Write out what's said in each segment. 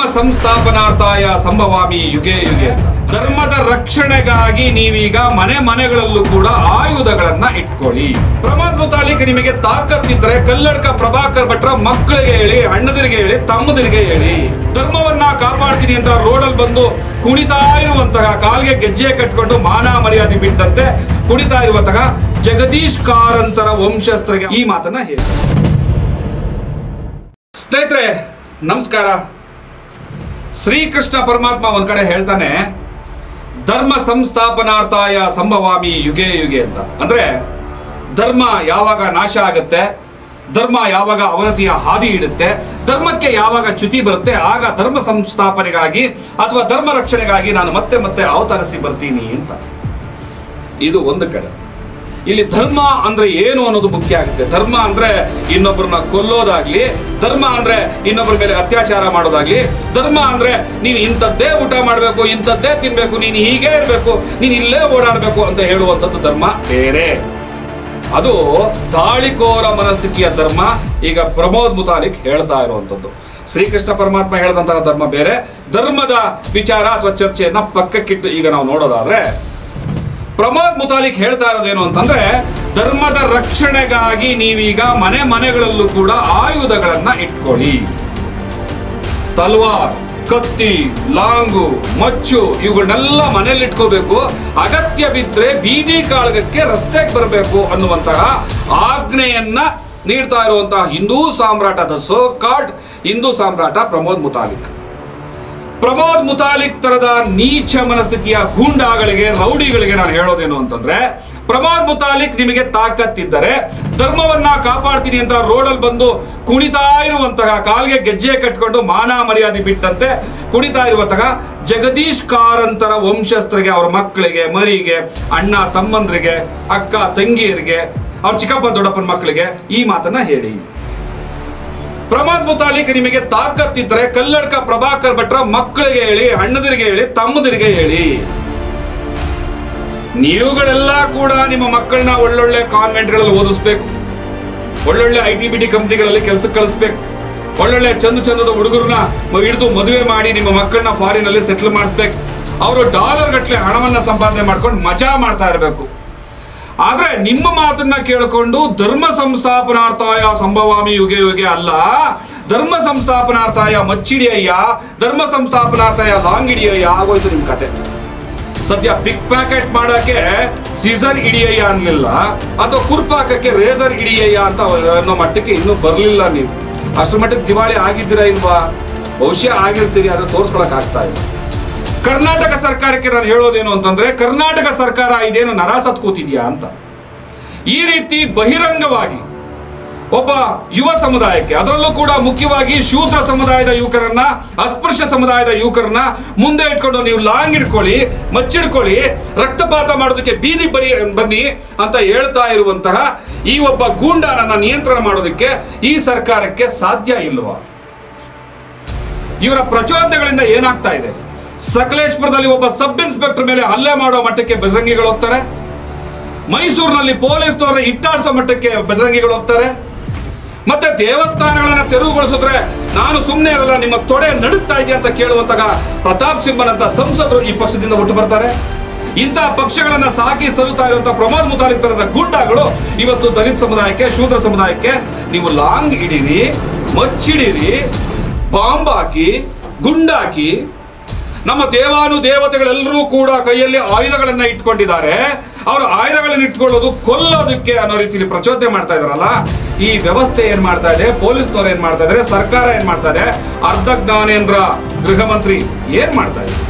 ಸಂಸ್ಥಾಪನಾರ್ಥಾಯ ಸಂಭವಾಮಿ ಯುಗೆ ಯುಗೆ ಅಂತ. ಧರ್ಮದ ರಕ್ಷಣೆಗಾಗಿ ನೀವೀಗ ಮನೆ ಮನೆಗಳಲ್ಲೂ ಕೂಡ ಆಯುಧಗಳನ್ನ ಇಟ್ಕೊಳ್ಳಿ ಪ್ರಮೋದ್ ಮುತಾಲಿಕ್ ನಿಮಗೆ ತಾಕತ್ತಿದ್ರೆ ಕಲ್ಲಡ್ಕ ಪ್ರಭಾಕರ್ ಭಟ್ರ ಮಕ್ಕಳಿಗೆ ಹೇಳಿ ಅಣ್ಣದಿರಿಗೆ ಹೇಳಿ ತಮ್ಮದಿರಿಗೆ ಹೇಳಿ ಧರ್ಮವನ್ನ ಕಾಪಾಡ್ತೀನಿ ಅಂತ ರೋಡಲ್ಲಿ ಬಂದು ಕುಣಿತಾ ಇರುವಂತಹ ಕಾಲ್ಗೆ ಗೆಜ್ಜೆ ಕಟ್ಕೊಂಡು ಮಾನ ಮರ್ಯಾದೆ ಬಿಟ್ಟಂತೆ ಕುಣಿತಾ ಇರುವಂತಹ ಜಗದೀಶ್ ಕಾರಂತರ ವಂಶಸ್ಥರಿಗೆ ಈ ಮಾತನ್ನ ಹೇಳಿ ಸ್ನೇಹಿತರೆ ನಮಸ್ಕಾರ ಶ್ರೀಕೃಷ್ಣ ಪರಮಾತ್ಮ ಒಂದ್ ಕಡೆ ಹೇಳ್ತಾನೆ ಧರ್ಮ ಸಂಸ್ಥಾಪನಾರ್ಥಾಯ ಸಂಭವಾಮಿ ಯುಗೆ ಯುಗೆ ಅಂತ ಅಂದ್ರೆ ಧರ್ಮ ಯಾವಾಗ ನಾಶ ಆಗುತ್ತೆ ಧರ್ಮ ಯಾವಾಗ ಅವನತಿಯ ಹಾದಿ ಇಡುತ್ತೆ ಧರ್ಮಕ್ಕೆ ಯಾವಾಗ ಚ್ಯುತಿ ಬರುತ್ತೆ ಆಗ ಧರ್ಮ ಸಂಸ್ಥಾಪನೆಗಾಗಿ ಅಥವಾ ಧರ್ಮ ರಕ್ಷಣೆಗಾಗಿ ನಾನು ಮತ್ತೆ ಮತ್ತೆ ಅವತರಿಸಿ ಬರ್ತೀನಿ ಅಂತ ಇದು ಒಂದು ಕಡೆ ಇಲ್ಲಿ ಧರ್ಮ ಅಂದ್ರೆ ಏನು ಅನ್ನೋದು ಮುಖ್ಯ ಆಗುತ್ತೆ ಧರ್ಮ ಅಂದ್ರೆ ಇನ್ನೊಬ್ಬರನ್ನ ಕೊಲ್ಲೋದಾಗ್ಲಿ ಧರ್ಮ ಅಂದ್ರೆ ಇನ್ನೊಬ್ಬರ ಮೇಲೆ ಅತ್ಯಾಚಾರ ಮಾಡೋದಾಗ್ಲಿ ಧರ್ಮ ಅಂದ್ರೆ ನೀನು ಇಂಥದ್ದೇ ಊಟ ಮಾಡಬೇಕು ಇಂಥದ್ದೇ ತಿನ್ಬೇಕು ನೀನು ಹೀಗೆ ಇರಬೇಕು ನೀನು ಇಲ್ಲೇ ಓಡಾಡಬೇಕು ಅಂತ ಹೇಳುವಂಥದ್ದು ಧರ್ಮ ಬೇರೆ ಅದು ದಾಳಿಕೋರ ಮನಸ್ಥಿತಿಯ ಧರ್ಮ ಈಗ ಪ್ರಮೋದ್ ಮುತಾಲಿಕ್ ಹೇಳ್ತಾ ಇರುವಂಥದ್ದು ಶ್ರೀಕೃಷ್ಣ ಪರಮಾತ್ಮ ಹೇಳಿದಂತಹ ಧರ್ಮ ಬೇರೆ ಧರ್ಮದ ವಿಚಾರ ಅಥವಾ ಚರ್ಚೆಯನ್ನ ಪಕ್ಕಕ್ಕಿಟ್ಟು ಈಗ ನಾವು ನೋಡೋದಾದ್ರೆ ಪ್ರಮೋದ್ ಮುತಾಲಿಕ್ ಹೇಳ್ತಾ ಇರೋದೇನು ಅಂತಂದ್ರೆ ಧರ್ಮದ ರಕ್ಷಣೆಗಾಗಿ ನೀವೀಗ ಮನೆ ಮನೆಗಳಲ್ಲೂ ಕೂಡ ಆಯುಧಗಳನ್ನ ಇಟ್ಕೊಳ್ಳಿ ತಲ್ವಾರ್ ಕತ್ತಿ ಲಾಂಗು ಮಚ್ಚು ಇವುಗಳನ್ನೆಲ್ಲ ಮನೇಲಿ ಇಟ್ಕೋಬೇಕು ಅಗತ್ಯ ಬಿದ್ದರೆ ಬೀದಿ ಕಾಳಗಕ್ಕೆ ರಸ್ತೆಗೆ ಬರಬೇಕು ಅನ್ನುವಂತಹ ಆಜ್ಞೆಯನ್ನ ನೀಡ್ತಾ ಇರುವಂತಹ ಹಿಂದೂ ಸಾಮ್ರಾಟದ ಸೋ ಕಾರ್ಡ್ ಹಿಂದೂ ಸಾಮ್ರಾಟ ಪ್ರಮೋದ್ ಮುತಾಲಿಕ್ ಪ್ರಮೋದ್ ಮುತಾಲಿಕ್ ತರದ ನೀಚ ಮನಸ್ಥಿತಿಯ ಗೂಂಡಾಗಳಿಗೆ ರೌಡಿಗಳಿಗೆ ನಾನು ಹೇಳೋದೇನು ಅಂತಂದ್ರೆ ಪ್ರಮೋದ್ ಮುತಾಲಿಕ್ ನಿಮಗೆ ತಾಕತ್ತಿದ್ದರೆ ಧರ್ಮವನ್ನ ಕಾಪಾಡ್ತೀನಿ ಅಂತ ರೋಡಲ್ಲಿ ಬಂದು ಕುಣಿತಾ ಇರುವಂತಹ ಕಾಲ್ಗೆ ಗೆಜ್ಜೆ ಕಟ್ಕೊಂಡು ಮಾನ ಮರ್ಯಾದೆ ಬಿಟ್ಟಂತೆ ಕುಣಿತಾ ಇರುವಂತಹ ಜಗದೀಶ್ ಕಾರಂತರ ವಂಶಸ್ಥರಿಗೆ ಅವ್ರ ಮಕ್ಕಳಿಗೆ ಮರಿಗೆ ಅಣ್ಣ ತಮ್ಮಂದ್ರಿಗೆ ಅಕ್ಕ ತಂಗಿಯರಿಗೆ ಅವ್ರ ಚಿಕ್ಕಪ್ಪ ದೊಡ್ಡಪ್ಪನ ಮಕ್ಕಳಿಗೆ ಈ ಮಾತನ್ನ ಹೇಳಿ ಪ್ರಮೋದ್ ಮುತಾಲಿಕ್ ನಿಮಗೆ ತಾಕತ್ತಿದ್ರೆ ಕಲ್ಲಡ್ಕ ಪ್ರಭಾಕರ್ ಭಟ್ರ ಮಕ್ಕಳಿಗೆ ಹೇಳಿ ಅಣ್ಣದಿರಿಗೆ ಹೇಳಿ ತಮ್ಮದಿರಿಗೆ ಹೇಳಿ ನೀವುಗಳೆಲ್ಲ ಕೂಡ ನಿಮ್ಮ ಮಕ್ಕಳನ್ನ ಒಳ್ಳೊಳ್ಳೆ ಕಾನ್ವೆಂಟ್ಗಳಲ್ಲಿ ಓದಿಸ್ಬೇಕು ಒಳ್ಳೊಳ್ಳೆ ಐ ಟಿ ಬಿ ಟಿ ಕಂಪ್ನಿಗಳಲ್ಲಿ ಕೆಲಸಕ್ಕೆ ಕಳಿಸ್ಬೇಕು ಒಳ್ಳೊಳ್ಳೆ ಚಂದ ಚಂದದ ಹುಡುಗರನ್ನ ಹಿಡಿದು ಮದುವೆ ಮಾಡಿ ನಿಮ್ಮ ಮಕ್ಕಳನ್ನ ಫಾರಿನಲ್ಲಿ ಸೆಟ್ಲ್ ಮಾಡಿಸ್ಬೇಕು ಅವರು ಡಾಲರ್ ಗಟ್ಟಲೆ ಹಣವನ್ನ ಸಂಪಾದನೆ ಮಾಡ್ಕೊಂಡು ಮಜಾ ಮಾಡ್ತಾ ಇರಬೇಕು ಆದ್ರೆ ನಿಮ್ಮ ಮಾತನ್ನ ಕೇಳಿಕೊಂಡು ಧರ್ಮ ಸಂಸ್ಥಾಪನಾರ್ಥಾಯ ಸಂಭವಾಮಿ ಯುಗೆ ಯುಗೆ ಅಲ್ಲ ಧರ್ಮ ಸಂಸ್ಥಾಪನಾರ್ಥಾಯ ಮಚ್ಚಿಡಿಯಯ್ಯ ಧರ್ಮ ಸಂಸ್ಥಾಪನಾರ್ಥಾಯ ಲಾಂಗ್ ಹಿಡಿಯಯ್ಯ ಆಗೋಯ್ತು ನಿಮ್ ಕತೆ ಸದ್ಯ ಬಿಗ್ ಪ್ಯಾಕೆಟ್ ಮಾಡಕ್ಕೆ ಸೀಸರ್ ಹಿಡಿಯಯ್ಯ ಅನ್ಲಿಲ್ಲ ಅಥವಾ ಕುರ್ಪಾಕಕ್ಕೆ ರೇಸರ್ ಹಿಡಿಯಯ್ಯ ಅಂತ ಅನ್ನೋ ಮಟ್ಟಕ್ಕೆ ಇನ್ನೂ ಬರ್ಲಿಲ್ಲ ನೀವು ಅಷ್ಟರ ಮಟ್ಟಕ್ಕೆ ದಿವಾಳಿ ಆಗಿದ್ದೀರಾ ಇಲ್ವಾ ಬಹುಶಃ ಆಗಿರ್ತೀರಿ ಆದ್ರೆ ತೋರ್ಸ್ಕೊಳಕ್ ಆಗ್ತಾ ಇಲ್ಲ ಕರ್ನಾಟಕ ಸರ್ಕಾರಕ್ಕೆ ನಾನು ಹೇಳೋದೇನು ಅಂತಂದ್ರೆ ಕರ್ನಾಟಕ ಸರ್ಕಾರ ಇದೇನು ನರಾಸತ್ ಕೂತಿದ್ಯಾ ಅಂತ ಈ ರೀತಿ ಬಹಿರಂಗವಾಗಿ ಒಬ್ಬ ಯುವ ಸಮುದಾಯಕ್ಕೆ ಅದರಲ್ಲೂ ಕೂಡ ಮುಖ್ಯವಾಗಿ ಶೂದ್ರ ಸಮುದಾಯದ ಯುವಕರನ್ನ ಅಸ್ಪೃಶ್ಯ ಸಮುದಾಯದ ಯುವಕರನ್ನ ಮುಂದೆ ಇಟ್ಕೊಂಡು ನೀವು ಲಾಂಗ್ ಇಟ್ಕೊಳ್ಳಿ ಮಚ್ಚಿಡ್ಕೊಳ್ಳಿ ರಕ್ತಪಾತ ಮಾಡೋದಕ್ಕೆ ಬೀದಿ ಬರಿ ಬನ್ನಿ ಅಂತ ಹೇಳ್ತಾ ಇರುವಂತಹ ಈ ಒಬ್ಬ ಗೂಂಡನನ್ನ ನಿಯಂತ್ರಣ ಮಾಡೋದಕ್ಕೆ ಈ ಸರ್ಕಾರಕ್ಕೆ ಸಾಧ್ಯ ಇಲ್ವಾ ಇವರ ಪ್ರಚೋದನೆಗಳಿಂದ ಏನಾಗ್ತಾ ಇದೆ ಸಕಲೇಶ್ಪುರದಲ್ಲಿ ಒಬ್ಬ ಸಬ್ ಇನ್ಸ್ಪೆಕ್ಟರ್ ಮೇಲೆ ಹಲ್ಲೆ ಮಾಡೋ ಮಟ್ಟಕ್ಕೆ ಬಜರಂಗಿಗಳು ಹೋಗ್ತಾರೆ ಮೈಸೂರಿನಲ್ಲಿ ಪೊಲೀಸ್ನವರ ಇಟ್ಟಾಡ್ಸೋ ಮಟ್ಟಕ್ಕೆ ಬಜರಂಗಿಗಳು ಹೋಗ್ತಾರೆ ಮತ್ತೆ ದೇವಸ್ಥಾನಗಳನ್ನ ತೆರವುಗೊಳಿಸಿದ್ರೆ ನಾನು ಸುಮ್ಮನೆ ಇರಲ್ಲ ನಿಮ್ಮ ತೊಡೆ ನಡುತ್ತಾ ಇದೆಯಾ ಅಂತ ಕೇಳುವಂತಹ ಪ್ರತಾಪ್ ಸಿಂಹನಂತ ಸಂಸದರು ಈ ಪಕ್ಷದಿಂದ ಹುಟ್ಟು ಬರ್ತಾರೆ ಇಂತಹ ಪಕ್ಷಗಳನ್ನ ಸಾಕಿ ಸಲ್ಲುತ್ತಾ ಇರುವಂತಹ ಪ್ರಮೋದ್ ಮುತಾಲಿಕ್ ತರದ ಗೂಂಡಾಗಳು ಇವತ್ತು ದಲಿತ ಸಮುದಾಯಕ್ಕೆ ಶೂದ್ರ ಸಮುದಾಯಕ್ಕೆ ನೀವು ಲಾಂಗ್ ಹಿಡೀರಿ ಮಚ್ಚಿಡಿರಿ ಬಾಂಬ್ ಹಾಕಿ ಗುಂಡಾಕಿ ನಮ್ಮ ದೇವಾನು ದೇವತೆಗಳೆಲ್ಲರೂ ಕೂಡ ಕೈಯಲ್ಲಿ ಆಯುಧಗಳನ್ನ ಇಟ್ಕೊಂಡಿದ್ದಾರೆ ಅವರು ಆಯುಧಗಳನ್ನ ಇಟ್ಕೊಳ್ಳೋದು ಕೊಲ್ಲೋದಕ್ಕೆ ಅನ್ನೋ ರೀತಿಯಲ್ಲಿ ಪ್ರಚೋದನೆ ಮಾಡ್ತಾ ಇದಾರಲ್ಲ ಈ ವ್ಯವಸ್ಥೆ ಏನ್ ಮಾಡ್ತಾ ಇದೆ ಪೊಲೀಸ್ನವ್ರು ಏನ್ ಮಾಡ್ತಾ ಇದಾರೆ ಸರ್ಕಾರ ಏನ್ ಮಾಡ್ತಾ ಇದೆ ಅರ್ಧ ಜ್ಞಾನೇಂದ್ರ ಗೃಹ ಮಂತ್ರಿ ಏನ್ ಮಾಡ್ತಾ ಇದೆ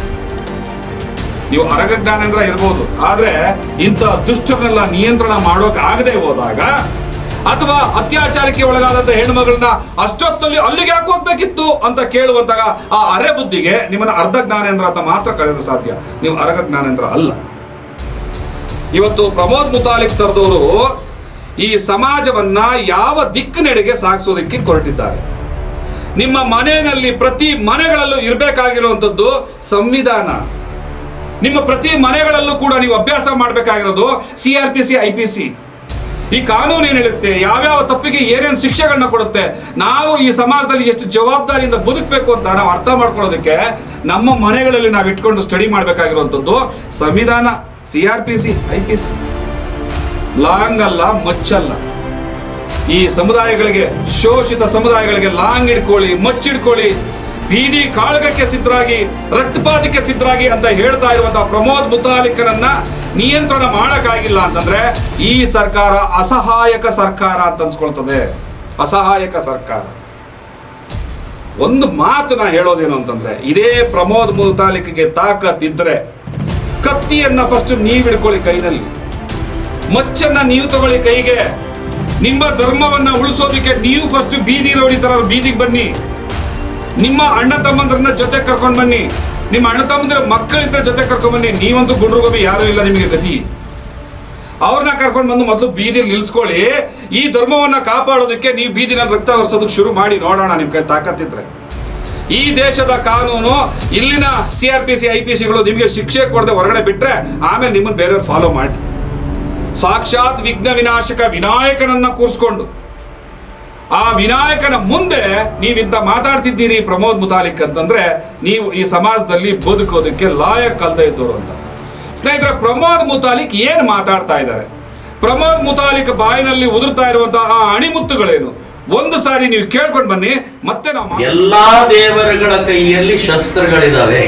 ನೀವು ಅರಗ ಜ್ಞಾನೇಂದ್ರ ಇರ್ಬೋದು ಆದ್ರೆ ಇಂಥ ದುಷ್ಟರನ್ನೆಲ್ಲ ನಿಯಂತ್ರಣ ಮಾಡೋಕೆ ಆಗದೆ ಹೋದಾಗ ಅಥವಾ ಅತ್ಯಾಚಾರಕ್ಕೆ ಒಳಗಾದಂತ ಹೆಣ್ಮಗಳನ್ನ ಅಷ್ಟೊತ್ತಲ್ಲಿ ಅಲ್ಲಿಗೆ ಯಾಕೆ ಹೋಗ್ಬೇಕಿತ್ತು ಅಂತ ಕೇಳುವಂತಹ ಆ ಅರೆ ಬುದ್ಧಿಗೆ ನಿಮ್ಮನ್ನ ಅರ್ಧ ಜ್ಞಾನೇಂದ್ರ ಅಂತ ಮಾತ್ರ ಕರೆಯೋದು ಸಾಧ್ಯ ನೀವು ಅರಗ ಜ್ಞಾನೇಂದ್ರ ಅಲ್ಲ ಇವತ್ತು ಪ್ರಮೋದ್ ಮುತಾಲಿಕ್ ತರದವರು ಈ ಸಮಾಜವನ್ನ ಯಾವ ದಿಕ್ಕಿನೆಡೆಗೆ ಸಾಗಿಸೋದಕ್ಕೆ ಹೊರಟಿದ್ದಾರೆ ನಿಮ್ಮ ಮನೆಯಲ್ಲಿ ಪ್ರತಿ ಮನೆಗಳಲ್ಲೂ ಇರಬೇಕಾಗಿರುವಂಥದ್ದು ಸಂವಿಧಾನ ನಿಮ್ಮ ಪ್ರತಿ ಮನೆಗಳಲ್ಲೂ ಕೂಡ ನೀವು ಅಭ್ಯಾಸ ಮಾಡಬೇಕಾಗಿರೋದು C R P C I P C ಈ ಕಾನೂನು ಏನ್ ಹೇಳುತ್ತೆ ಯಾವ್ಯಾವ ತಪ್ಪಿಗೆ ಏನೇನು ಶಿಕ್ಷೆಗಳನ್ನ ಕೊಡುತ್ತೆ ನಾವು ಈ ಸಮಾಜದಲ್ಲಿ ಎಷ್ಟು ಜವಾಬ್ದಾರಿಯಿಂದ ಬದುಕಬೇಕು ಅಂತ ನಾವು ಅರ್ಥ ಮಾಡ್ಕೊಳ್ಳೋದಕ್ಕೆ ನಮ್ಮ ಮನೆಗಳಲ್ಲಿ ನಾವು ಇಟ್ಕೊಂಡು ಸ್ಟಡಿ ಮಾಡಬೇಕಾಗಿರುವಂಥದ್ದು ಸಂವಿಧಾನ C R P C I P C long ಅಲ್ಲ ಮಚ್ಚಲ್ಲ ಈ ಸಮುದಾಯಗಳಿಗೆ ಶೋಷಿತ ಸಮುದಾಯಗಳಿಗೆ ಲಾಂಗ್ ಇಡ್ಕೊಳ್ಳಿ ಮಚ್ಚಿಡ್ಕೊಳ್ಳಿ ಬೀದಿ ಕಾಳಗಕ್ಕೆ ಸಿದ್ಧರಾಗಿ ರಕ್ತಪಾತಕ್ಕೆ ಸಿದ್ಧರಾಗಿ ಅಂತ ಹೇಳ್ತಾ ಇರುವಂತಹ ಪ್ರಮೋದ್ ಮುತಾಲಿಕನನ್ನ ನಿಯಂತ್ರಣ ಮಾಡಕ್ಕಾಗಿಲ್ಲ ಅಂತಂದ್ರೆ ಈ ಸರ್ಕಾರ ಅಸಹಾಯಕ ಸರ್ಕಾರ ಅಂತ ಅನ್ಸ್ಕೊಳ್ತದೆ ಅಸಹಾಯಕ ಸರ್ಕಾರ ಒಂದು ಮಾತು ನಾ ಹೇಳೋದೇನು ಅಂತಂದ್ರೆ ಇದೇ ಪ್ರಮೋದ್ ಮುತಾಲಿಕ್ಗೆ ತಾಕತ್ತಿದ್ರೆ ಕತ್ತಿಯನ್ನ ಫಸ್ಟ್ ನೀವ್ ಹಿಡ್ಕೊಳ್ಳಿ ಕೈನಲ್ಲಿ ಮಚ್ಚನ್ನ ನೀವು ತಗೊಳ್ಳಿ ಕೈಗೆ ನಿಮ್ಮ ಧರ್ಮವನ್ನ ಉಳಿಸೋದಕ್ಕೆ ನೀವು ಫಸ್ಟ್ ಬೀದಿ ಹೊಡಿತಾರ ಬೀದಿಗೆ ಬನ್ನಿ ನಿಮ್ಮ ಅಣ್ಣ ತಮ್ಮಂದ್ರನ್ನ ಜೊತೆ ಕರ್ಕೊಂಡ್ ಬನ್ನಿ ನಿಮ್ಮ ಅಣ್ಣ ತಮ್ಮಂದ್ರ ಮಕ್ಕಳಿದ್ರೆ ಜೊತೆ ಕರ್ಕೊಂಡ್ ಬನ್ನಿ ನೀವಂತೂ ಗುಂಡ್ರುಗೋಬಿ ಯಾರು ಇಲ್ಲ ನಿಮಗೆ ಗತಿ ಅವ್ರನ್ನ ಕರ್ಕೊಂಡು ಬಂದು ಮೊದಲು ಬೀದಿಲಿ ನಿಲ್ಸ್ಕೊಳ್ಳಿ ಈ ಧರ್ಮವನ್ನ ಕಾಪಾಡೋದಕ್ಕೆ ನೀವು ಬೀದಿನಲ್ಲಿ ರಕ್ತ ಹೊರಿಸೋದಕ್ಕೆ ಶುರು ಮಾಡಿ ನೋಡೋಣ ನಿಮ್ ಕೈ ತಾಕತ್ತಿದ್ರೆ ಈ ದೇಶದ ಕಾನೂನು ಇಲ್ಲಿನ C R P C I P ಸಿಗಳು ನಿಮಗೆ ಶಿಕ್ಷೆ ಕೊಡದೆ ಹೊರಗಡೆ ಬಿಟ್ರೆ ಆಮೇಲೆ ನಿಮ್ಮನ್ನ ಬೇರೆಯವ್ರು ಫಾಲೋ ಮಾಡಿ ಸಾಕ್ಷಾತ್ ವಿಘ್ನ ವಿನಾಶಕ ವಿನಾಯಕನನ್ನ ಕೂರಿಸ್ಕೊಂಡು ಆ ವಿನಾಯಕನ ಮುಂದೆ ನೀವಿಂತ ಮಾತಾಡ್ತಿದ್ದೀರಿ ಪ್ರಮೋದ್ ಮುತಾಲಿಕ್ ಅಂತಂದ್ರೆ ನೀವು ಈ ಸಮಾಜದಲ್ಲಿ ಬದುಕೋದಕ್ಕೆ ಲಾಯಕ್ ಅಲ್ದೇ ಇದ್ದವರು ಅಂತ ಸ್ನೇಹಿತರೆ ಪ್ರಮೋದ್ ಮುತಾಲಿಕ್ ಏನ್ ಮಾತಾಡ್ತಾ ಇದ್ದಾರೆ ಪ್ರಮೋದ್ ಮುತಾಲಿಕ್ ಬಾಯಿನಲ್ಲಿ ಉದುರ್ತಾ ಇರುವಂತಹ ಆ ಅಣಿಮುತ್ತುಗಳೇನು ಒಂದು ಸಾರಿ ನೀವು ಕೇಳ್ಕೊಂಡು ಬನ್ನಿ ಮತ್ತೆ ನಾವು ಮಾ- ಎಲ್ಲಾ ದೇವರುಗಳ ಕೈಯಲ್ಲಿ ಶಸ್ತ್ರಗಳಿದಾವೆ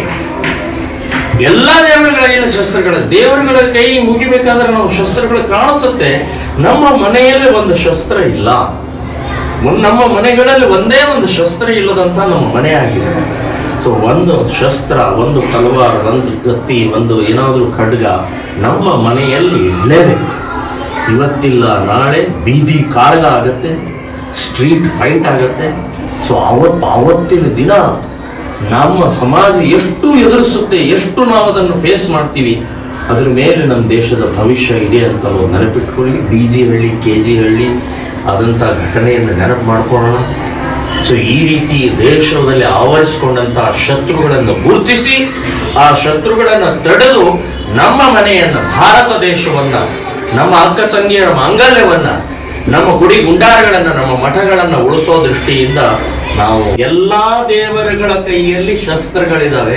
ಎಲ್ಲಾ ದೇವರುಗಳ ಕೈಯಲ್ಲಿ ಶಸ್ತ್ರಗಳ ದೇವರುಗಳ ಕೈ ಮುಗಿಬೇಕಾದ್ರೆ ನಾವು ಶಸ್ತ್ರಗಳು ಕಾಣಿಸುತ್ತೆ ನಮ್ಮ ಮನೆಯಲ್ಲಿ ಒಂದು ಶಸ್ತ್ರ ಇಲ್ಲ ಒಂದ್- ನಮ್ಮ ಮನೆಗಳಲ್ಲಿ ಒಂದೇ ಒಂದು ಶಸ್ತ್ರ ಇಲ್ಲದಂತ ನಮ್ಮ ಮನೆ ಆಗಿದೆ ಸೊ ಒಂದು ಶಸ್ತ್ರ ಒಂದು ತಲವಾರ್ ಒಂದು ಕತ್ತಿ ಒಂದು ಏನಾದ್ರೂ ಖಡ್ಗ ನಮ್ಮ ಮನೆಯಲ್ಲಿ ಇರಲೇಬೇಕು ಇವತ್ತಿಲ್ಲ ನಾಳೆ ಬೀದಿ ಕಾಳಗ ಆಗತ್ತೆ ಸ್ಟ್ರೀಟ್ ಫೈಟ್ ಆಗತ್ತೆ ಸೊ ಅವತ್ತು ಅವತ್ತಿನ ದಿನ ನಮ್ಮ ಸಮಾಜ ಎಷ್ಟು ಎದುರಿಸುತ್ತೆ ಎಷ್ಟು ನಾವು ಅದನ್ನು ಫೇಸ್ ಮಾಡ್ತೀವಿ ಅದ್ರ ಮೇಲೆ ನಮ್ಮ ದೇಶದ ಭವಿಷ್ಯ ಇದೆ ಅಂತ ನಾವು ನೆನಪಿಟ್ಕೊಳ್ಳಿ D J Halli K G Halli ಆದಂಥ ಘಟನೆಯನ್ನು ನೆನಪು ಮಾಡ್ಕೊಳ್ಳೋಣ ಸೊ ಈ ರೀತಿ ದೇಶದಲ್ಲಿ ಆವರಿಸಿಕೊಂಡಂತಹ ಶತ್ರುಗಳನ್ನು ಗುರುತಿಸಿ ಆ ಶತ್ರುಗಳನ್ನು ತಡೆದು ನಮ್ಮ ಮನೆಯನ್ನ ಭಾರತ ದೇಶವನ್ನ ನಮ್ಮ ಅಕ್ಕ ತಂಗಿಯರ ಮಾಂಗಲ್ಯವನ್ನ ನಮ್ಮ ಗುಡಿ ಗುಂಡಾರಗಳನ್ನ ನಮ್ಮ ಮಠಗಳನ್ನ ಉಳಿಸೋ ದೃಷ್ಟಿಯಿಂದ ನಾವು ಎಲ್ಲಾ ದೇವರುಗಳ ಕೈಯಲ್ಲಿ ಶಸ್ತ್ರಗಳಿದಾವೆ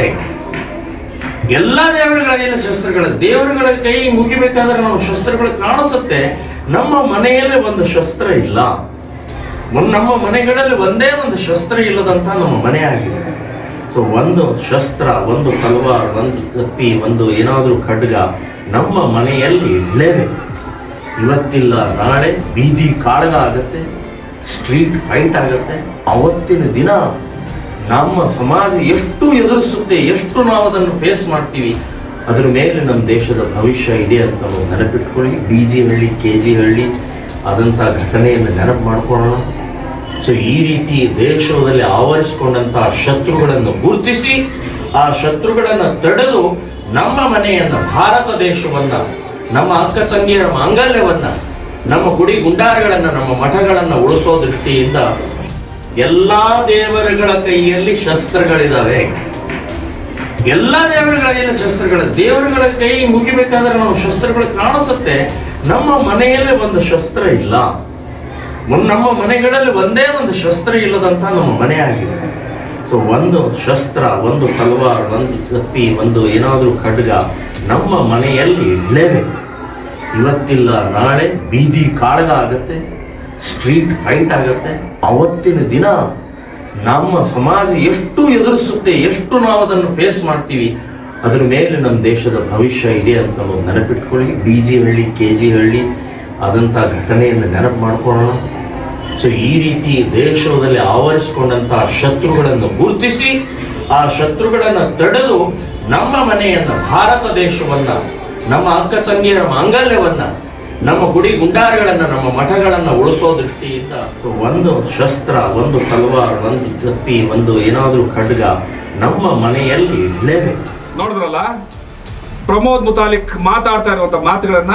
ಎಲ್ಲಾ ದೇವರುಗಳ ಕೈಯಲ್ಲಿ ಶಸ್ತ್ರಗಳ ದೇವರುಗಳ ಕೈ ಮುಗಿಬೇಕಾದ್ರೆ ನಾವು ಶಸ್ತ್ರಗಳು ಕಾಣಿಸುತ್ತೆ ನಮ್ಮ ಮನೆಯಲ್ಲಿ ಒಂದು ಶಸ್ತ್ರ ಇಲ್ಲ ಒಂದ್ ನಮ್ಮ ಮನೆಗಳಲ್ಲಿ ಒಂದೇ ಒಂದು ಶಸ್ತ್ರ ಇಲ್ಲದಂತ ನಮ್ಮ ಮನೆ ಆಗಿದೆ ಸೊ ಒಂದು ಶಸ್ತ್ರ ಒಂದು ತಲವಾರ್ ಒಂದು ಕತ್ತಿ ಒಂದು ಏನಾದ್ರೂ ಖಡ್ಗ ನಮ್ಮ ಮನೆಯಲ್ಲಿ ಇರಲೇಬೇಕು ಇವತ್ತಿಲ್ಲ ನಾಳೆ ಬೀದಿ ಕಾಳಗ ಆಗತ್ತೆ ಸ್ಟ್ರೀಟ್ ಫೈಟ್ ಆಗತ್ತೆ ಅವತ್ತಿನ ದಿನ ನಮ್ಮ ಸಮಾಜ ಎಷ್ಟು ಎದುರಿಸುತ್ತೆ ಎಷ್ಟು ನಾವು ಅದನ್ನು ಫೇಸ್ ಮಾಡ್ತೀವಿ ಅದ್ರ ಮೇಲೆ ನಮ್ಮ ದೇಶದ ಭವಿಷ್ಯ ಇದೆ ಅಂತ ನಾವು ನೆನಪಿಟ್ಕೊಳ್ಳಿ D J Halli K G Halli ಆದಂಥ ಘಟನೆಯನ್ನು ನೆನಪು ಮಾಡ್ಕೊಳ್ಳೋಣ ಸೊ ಈ ರೀತಿ ದೇಶದಲ್ಲಿ ಆವರಿಸಿಕೊಂಡಂತಹ ಶತ್ರುಗಳನ್ನು ಗುರುತಿಸಿ ಆ ಶತ್ರುಗಳನ್ನ ತಡೆದು ನಮ್ಮ ಮನೆಯನ್ನ ಭಾರತ ದೇಶವನ್ನ ನಮ್ಮ ಅಕ್ಕ ತಂಗಿಯರ ಮಾಂಗಲ್ಯವನ್ನ ನಮ್ಮ ಗುಡಿ ಗುಂಡಾರಗಳನ್ನ ನಮ್ಮ ಮಠಗಳನ್ನ ಉಳಿಸೋ ದೃಷ್ಟಿಯಿಂದ ಎಲ್ಲಾ ದೇವರುಗಳ ಕೈಯಲ್ಲಿ ಶಸ್ತ್ರಗಳಿದಾವೆ ಎಲ್ಲಾ ದೇವರುಗಳ ಕೈಯಲ್ಲಿ ಶಸ್ತ್ರಗಳ ದೇವರುಗಳ ಕೈ ಮುಗಿಬೇಕಾದ್ರೆ ನಾವು ಶಸ್ತ್ರಗಳು ಕಾಣಿಸುತ್ತೆ ನಮ್ಮ ಮನೆಯಲ್ಲಿ ಒಂದು ಶಸ್ತ್ರ ಇಲ್ಲ ಒಂದ್- ನಮ್ಮ ಮನೆಗಳಲ್ಲಿ ಒಂದೇ ಒಂದು ಶಸ್ತ್ರ ಇಲ್ಲದಂತ ನಮ್ಮ ಮನೆ ಆಗಿದೆ ಸೊ ಒಂದು ಶಸ್ತ್ರ ಒಂದು ತಲವಾರ್ ಒಂದು ಕತ್ತಿ ಒಂದು ಏನಾದ್ರೂ ಖಡ್ಗ ನಮ್ಮ ಮನೆಯಲ್ಲಿ ಇರಲೇಬೇಕು ಇವತ್ತಿಲ್ಲ ನಾಳೆ ಬೀದಿ ಕಾಳಗ ಆಗತ್ತೆ ಸ್ಟ್ರೀಟ್ ಫೈಟ್ ಆಗತ್ತೆ ಅವತ್ತಿನ ದಿನ ನಮ್ಮ ಸಮಾಜ ಎಷ್ಟು ಎದುರಿಸುತ್ತೆ ಎಷ್ಟು ನಾವು ಅದನ್ನು ಫೇಸ್ ಮಾಡ್ತೀವಿ ಅದ್ರ ಮೇಲೆ ನಮ್ಮ ದೇಶದ ಭವಿಷ್ಯ ಇದೆ ಅಂತ ನಾವು ನೆನಪಿಟ್ಕೊಳ್ಳಿ D J Halli K G Halli ಆದಂಥ ಘಟನೆಯನ್ನು ನೆನಪು ಮಾಡ್ಕೊಳ್ಳೋಣ ಸೊ ಈ ರೀತಿ ದೇಶದಲ್ಲಿ ಆವರಿಸಿಕೊಂಡಂತಹ ಶತ್ರುಗಳನ್ನು ಗುರುತಿಸಿ ಆ ಶತ್ರುಗಳನ್ನ ತಡೆದು ನಮ್ಮ ಮನೆಯನ್ನ ಭಾರತ ದೇಶವನ್ನ ನಮ್ಮ ಅಕ್ಕ ತಂಗಿಯರ ಮಾಂಗಲ್ಯವನ್ನ ನಮ್ಮ ಗುಡಿ ಗುಂಡಾರಗಳನ್ನ ನಮ್ಮ ಮಠಗಳನ್ನ ಉಳಿಸೋ ದೃಷ್ಟಿಯಿಂದ ಸೊ ಒಂದು ಶಸ್ತ್ರ ಒಂದು ತಲವಾರ್ ಒಂದು ಕತ್ತಿ ಒಂದು ಏನಾದ್ರೂ ಖಡ್ಗ ನಮ್ಮ ಮನೆಯಲ್ಲಿ ಇರಲೇಬೇಕು ನೋಡಿದ್ರಲ್ಲ ಪ್ರಮೋದ್ ಮುತಾಲಿಕ್ ಮಾತಾಡ್ತಾ ಇರುವಂತ ಮಾತುಗಳನ್ನ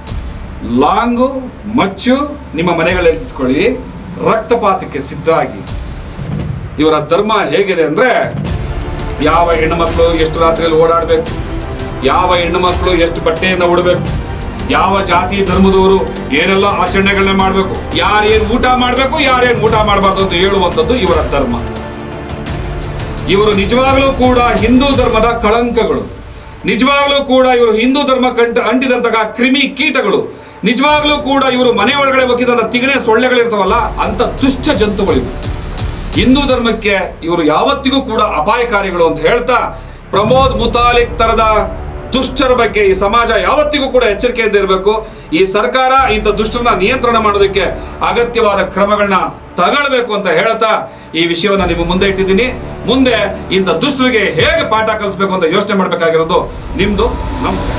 ಲಾಂಗು ಮಚ್ಚು ನಿಮ್ಮ ಮನೆಗಳಲ್ಲಿ ಇಟ್ಕೊಳ್ಳಿ ರಕ್ತಪಾತಕ್ಕೆ ಸಿದ್ಧ ಆಗಿ ಇವರ ಧರ್ಮ ಹೇಗಿದೆ ಅಂದ್ರೆ ಯಾವ ಹೆಣ್ಣು ಮಕ್ಕಳು ಎಷ್ಟು ರಾತ್ರಿಯಲ್ಲಿ ಓಡಾಡಬೇಕು ಯಾವ ಹೆಣ್ಣು ಮಕ್ಕಳು ಎಷ್ಟು ಬಟ್ಟೆಯನ್ನು ಉಡಬೇಕು ಯಾವ ಜಾತಿ ಧರ್ಮದವರು ಏನೆಲ್ಲ ಆಚರಣೆಗಳನ್ನ ಮಾಡಬೇಕು ಯಾರೇನ್ ಊಟ ಮಾಡಬೇಕು ಯಾರೇನ್ ಊಟ ಮಾಡಬಾರ್ದು ಅಂತ ಹೇಳುವಂಥದ್ದು ಇವರ ಧರ್ಮ ಇವರು ನಿಜವಾಗಲೂ ಕೂಡ ಹಿಂದೂ ಧರ್ಮದ ಕಳಂಕಗಳು ನಿಜವಾಗಲೂ ಕೂಡ ಇವರು ಹಿಂದೂ ಧರ್ಮ ಕಂಟ ಅಂಟಿದಂತಹ ಕ್ರಿಮಿ ಕೀಟಗಳು ನಿಜವಾಗಲೂ ಕೂಡ ಇವರು ಮನೆ ಒಳಗಡೆ ಒಕ್ಕಿದಂತ ತಿಗಣೆ ಸೊಳ್ಳೆಗಳಿರ್ತಾವಲ್ಲ ಅಂತ ದುಷ್ಟ ಜಂತುಗಳಿವು ಹಿಂದೂ ಧರ್ಮಕ್ಕೆ ಇವರು ಯಾವತ್ತಿಗೂ ಕೂಡ ಅಪಾಯಕಾರಿಗಳು ಅಂತ ಹೇಳ್ತಾ ಪ್ರಮೋದ್ ಮುತಾಲಿಕ್ ತರದ ದುಷ್ಟರ ಬಗ್ಗೆ ಈ ಸಮಾಜ ಯಾವತ್ತಿಗೂ ಕೂಡ ಎಚ್ಚರಿಕೆಯಿಂದ ಇರಬೇಕು ಈ ಸರ್ಕಾರ ಇಂಥ ದುಷ್ಟರನ್ನ ನಿಯಂತ್ರಣ ಮಾಡೋದಕ್ಕೆ ಅಗತ್ಯವಾದ ಕ್ರಮಗಳನ್ನ ತಗೊಳ್ಬೇಕು ಅಂತ ಹೇಳ್ತಾ ಈ ವಿಷಯವನ್ನ ನಿಮ್ಮ ಮುಂದೆ ಇಟ್ಟಿದ್ದೀನಿ ಮುಂದೆ ಇಂಥ ದುಷ್ಟರಿಗೆ ಹೇಗೆ ಪಾಠ ಕಲಿಸ್ಬೇಕು ಅಂತ ಯೋಚನೆ ಮಾಡಬೇಕಾಗಿರೋದು ನಿಮ್ದು ನಮಸ್ಕಾರ